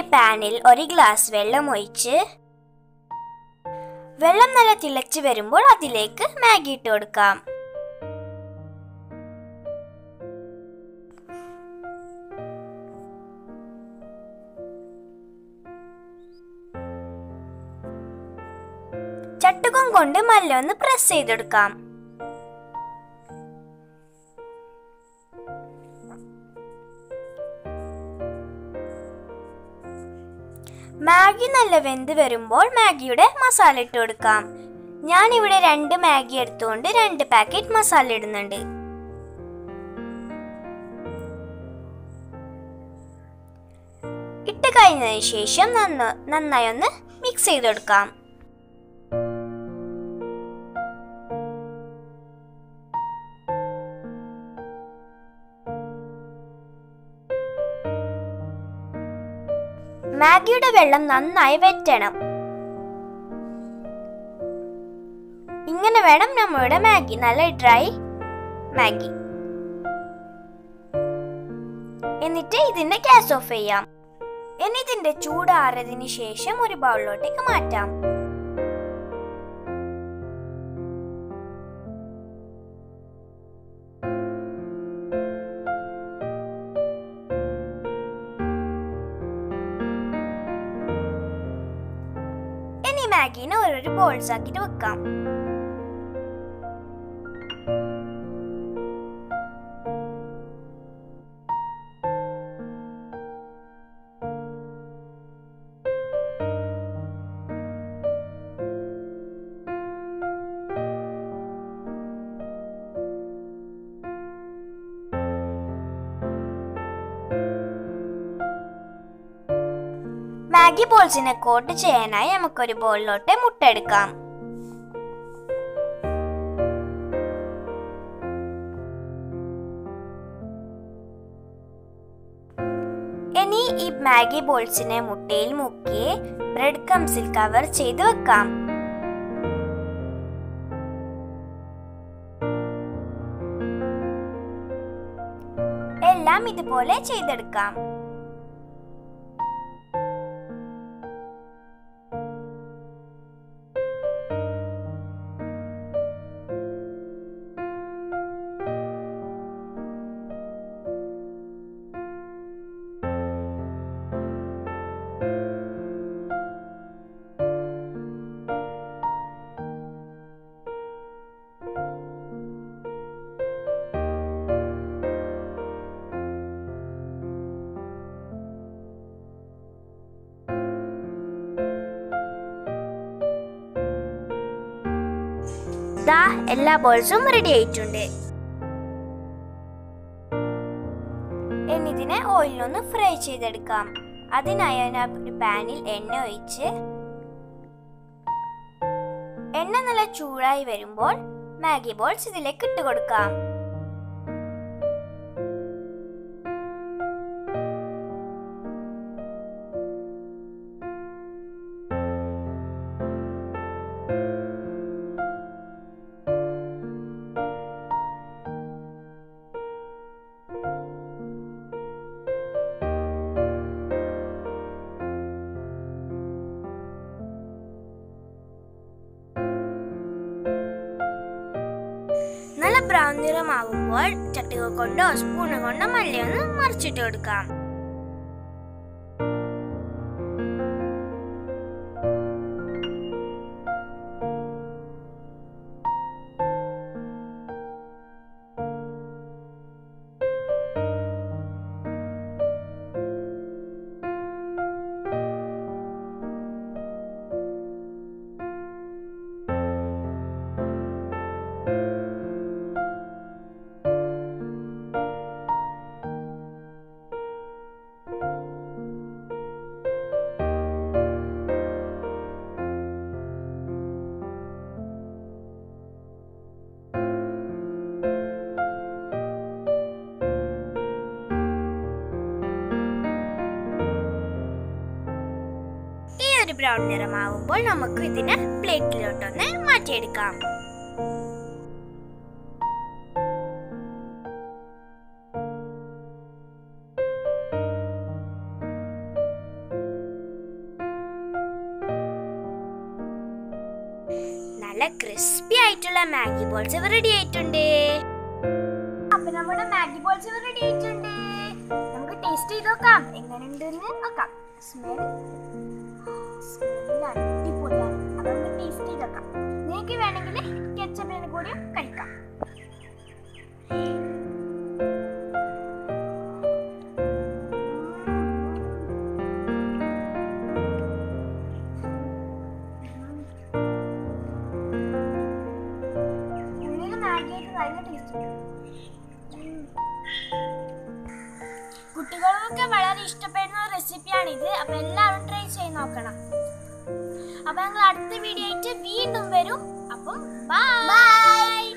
പാനിൽ ഒരു ഗ്ലാസ് വെള്ളം ഒഴിച്ച് വെള്ളം നല്ല തിളച്ച് വരുമ്പോൾ അതിലേക്ക് മാഗി ഇട്ട് കൊടുക്കാം ചട്ടുകം കൊണ്ട് മല്ല ഒന്ന് പ്രസ് ചെയ്തെടുക്കാം മാഗി നല്ല വെന്ത് വരുമ്പോൾ മാഗിയുടെ മസാല ഇട്ട് കൊടുക്കാം ഞാൻ ഇവിടെ രണ്ട് മാഗി എടുത്തുകൊണ്ട് രണ്ട് പാക്കറ്റ് മസാല ഇടുന്നുണ്ട് ഇട്ട് കഴിഞ്ഞതിന് ശേഷം നന്ന നന്നായി ഒന്ന് മിക്സ് ചെയ്ത് കൊടുക്കാം മാഗിയുടെ വെള്ളം നന്നായി വെറ്റണം ഇങ്ങനെ വേണം നമ്മളുടെ മാഗി നല്ല ഡ്രൈ മാഗി എന്നിട്ട് ഇതിന്റെ ഗ്യാസ് ഓഫ് ചെയ്യാം ഇനി ഇതിന്റെ ചൂടാറിയതിനു ശേഷം ഒരു ബൗളിലോട്ടേക്ക് മാറ്റാം ഇനി മാഗീനെ ഓരോരോ ബോൾസ് ആക്കിയിട്ട് വെക്കാം മാഗി ബോൾസിനെ കോട്ട് ചെയ്യാനായി നമുക്കൊരു ബോളിലോട്ട് മുട്ട എടുക്കാം ഇനി ഈ മാഗി ബോൾസിനെ മുട്ടയിൽ മുക്കി ബ്രെഡ് കംസിൽ കവർ ചെയ്ത് വെക്കാം എല്ലാം ഇതുപോലെ ചെയ്തെടുക്കാം ദാ എല്ലാ ബോൾസും റെഡി ആയിട്ടുണ്ട് ഇനി ഇതിനെ ഓയിലൊന്ന് ഫ്രൈ ചെയ്തെടുക്കാം അതിനായി ഞാൻ ഒരു പാനിൽ എണ്ണ ഒഴിച്ച് എണ്ണ നല്ല ചൂടായി വരുമ്പോൾ മാഗി ബോൾസ് ഇതിലേക്ക് ഇട്ട് കൊടുക്കാം നല്ല ബ്രൗൺ നിറമാകുമ്പോൾ ചട്ടുക കൊണ്ടോ സ്പൂണ് കൊണ്ടോ മല്ലിയൊന്ന് മറിച്ചിട്ട് കൊടുക്കാം ഈ ഒരു ബ്രൗൺ നിറമാവുമ്പോൾ നമുക്ക് ഇതിനെ പ്ലേറ്റിലോട്ടൊന്ന് മാറ്റിയെടുക്കാം നല്ല ക്രിസ്പി ആയിട്ടുള്ള മാഗി ബോൾസ് റെഡി ആയിട്ടുണ്ട് അപ്പൊ നമ്മുടെ മാഗി ബോൾസ് റെഡി ആയിട്ടുണ്ട് നമുക്ക് ടേസ്റ്റ് ചെയ്ത് നോക്കാം എങ്ങനെയുണ്ടെന്ന് നോക്കാം സ്മെൽ സ്മെൽ അടിപൊളിയാണ് അപ്പൊ നമുക്ക് ടേസ്റ്റ് ചെയ്ത് നോക്കാം നിങ്ങൾക്ക് വേണമെങ്കിൽ കെച്ചപ്പിന് കൂടി കഴിക്കാം ഉള്ളിൽ മാഗിയായിട്ട് നല്ല ടേസ്റ്റ് കുട്ടികൾക്കൊക്കെ വളരെ ഇഷ്ടപ്പെടുന്ന റെസിപ്പിയാണിത് അപ്പൊ എല്ലാവരും ട്രൈ ചെയ്ത് നോക്കണം അപ്പൊ ഞങ്ങൾ അടുത്ത വീഡിയോ ആയിട്ട് വീണ്ടും വരും അപ്പം ബൈ